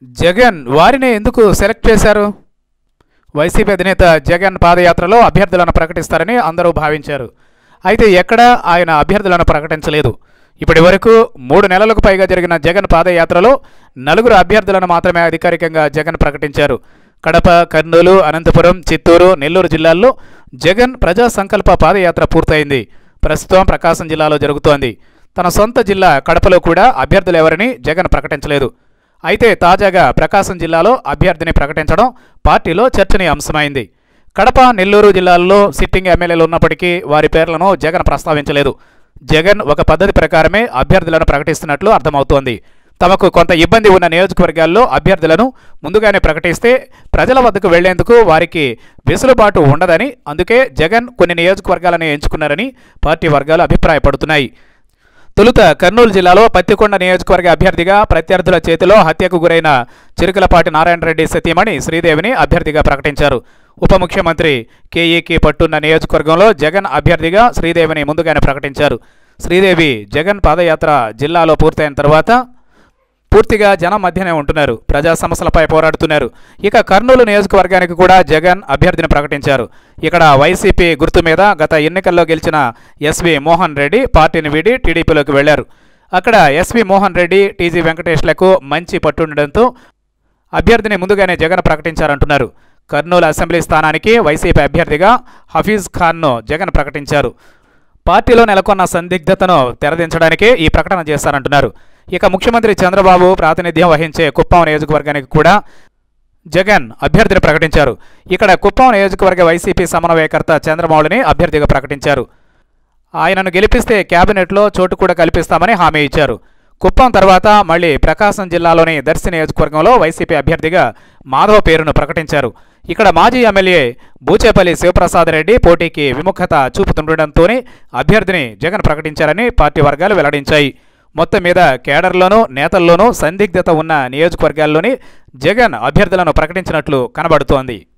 జగన్ వారిని ఎందుకు సెలెక్ట్ చేశారు వైసీపీ అధినేత జగన్ పాదయాత్రలో అభ్యర్థులను ప్రకటిస్తారని అందరూ భావించారు అయితే ఎక్కడ ఆయన అభ్యర్థులను ప్రకటించలేదు ఇప్పటి వరకు మూడు నెలలకు పైగా జరిగిన జగన్ పాదయాత్రలో నలుగురు అభ్యర్థులను మాత్రమే అధికారికంగా జగన్ ప్రకటించారు కడప కర్నూలు అనంతపురం చిత్తూరు నెల్లూరు జిల్లాల్లో జగన్ ప్రజా సంకల్ప పాదయాత్ర పూర్తయింది ప్రస్తుతం ప్రకాశం జిల్లాలో జరుగుతోంది తన సొంత జిల్లా కడపలో కూడా అభ్యర్థులు ఎవరిని జగన్ ప్రకటించలేదు అయితే తాజాగా ప్రకాశం జిల్లాలో అభ్యర్థిని ప్రకటించడం పార్టీలో చర్చనీయాంశమైంది కడప నెల్లూరు జిల్లాల్లో సిట్టింగ్ ఎమ్మెల్యేలు ఉన్నప్పటికీ వారి పేర్లను జగన్ ప్రస్తావించలేదు జగన్ ఒక పద్ధతి ప్రకారమే అభ్యర్థులను ప్రకటిస్తున్నట్లు అర్థమవుతోంది తమకు కొంత ఇబ్బంది ఉన్న నియోజకవర్గాల్లో అభ్యర్థులను ముందుగానే ప్రకటిస్తే ప్రజల వద్దకు వెళ్లేందుకు వారికి వెసులుబాటు ఉండదని అందుకే జగన్ కొన్ని నియోజకవర్గాలను ఎంచుకున్నారని పార్టీ వర్గాలు అభిప్రాయపడుతున్నాయి తొలుత కర్నూలు జిల్లాలో పత్తికొండ నియోజకవర్గ అభ్యర్థిగా ప్రత్యర్థుల చేతిలో హత్యకు గురైన చిరుకలపాటి నారాయణరెడ్డి సతీమణి శ్రీదేవిని అభ్యర్థిగా ప్రకటించారు ఉప ముఖ్యమంత్రి కేఈకి పట్టున్న నియోజకవర్గంలో జగన్ అభ్యర్థిగా శ్రీదేవిని ముందుగానే ప్రకటించారు శ్రీదేవి జగన్ పాదయాత్ర జిల్లాలో పూర్తయిన తర్వాత పూర్తిగా జనం మధ్యనే ఉంటున్నారు ప్రజా సమస్యలపై పోరాడుతున్నారు ఇక కర్నూలు నియోజకవర్గానికి కూడా జగన్ అభ్యర్థిని ప్రకటించారు ఇక్కడ వైసీపీ గుర్తు మీద గత ఎన్నికల్లో గెలిచిన ఎస్వి మోహన్ రెడ్డి పార్టీని వీడి టీడీపీలోకి వెళ్లారు అక్కడ ఎస్వి మోహన్ రెడ్డి టీజీ వెంకటేష్లకు మంచి పట్టుండడంతో అభ్యర్థిని ముందుగానే జగన్ ప్రకటించారంటున్నారు కర్నూలు అసెంబ్లీ స్థానానికి వైసీపీ అభ్యర్థిగా హఫీజ్ ఖాన్ను జగన్ ప్రకటించారు పార్టీలో నెలకొన్న సందిగ్ధతను తెరదించడానికే ఈ ప్రకటన చేశారంటున్నారు ఇక ముఖ్యమంత్రి చంద్రబాబు ప్రాతినిధ్యం వహించే కుప్పం నియోజకవర్గానికి కూడా జగన్ అభ్యర్థిని ప్రకటించారు ఇక్కడ కుప్పం నియోజకవర్గ వైసీపీ సమన్వయకర్త చంద్రమౌళిని అభ్యర్థిగా ప్రకటించారు ఆయనను గెలిపిస్తే కేబినెట్లో చోటు కూడా కల్పిస్తామని హామీ ఇచ్చారు కుప్పం తర్వాత మళ్ళీ ప్రకాశం జిల్లాలోని దర్శి నియోజకవర్గంలో వైసీపీ అభ్యర్థిగా మాధవ పేరును ప్రకటించారు ఇక్కడ మాజీ ఎమ్మెల్యే బూచేపల్లి శివప్రసాద్ రెడ్డి పోటీకి విముఖత చూపుతుండటంతోనే అభ్యర్థిని జగన్ ప్రకటించారని పార్టీ వర్గాలు వెల్లడించాయి మొత్తం మీద కేడర్లోనూ నేతల్లోనూ సందిగ్ధత ఉన్న నియోజకవర్గాల్లోని జగన్ అభ్యర్థులను ప్రకటించినట్లు కనబడుతోంది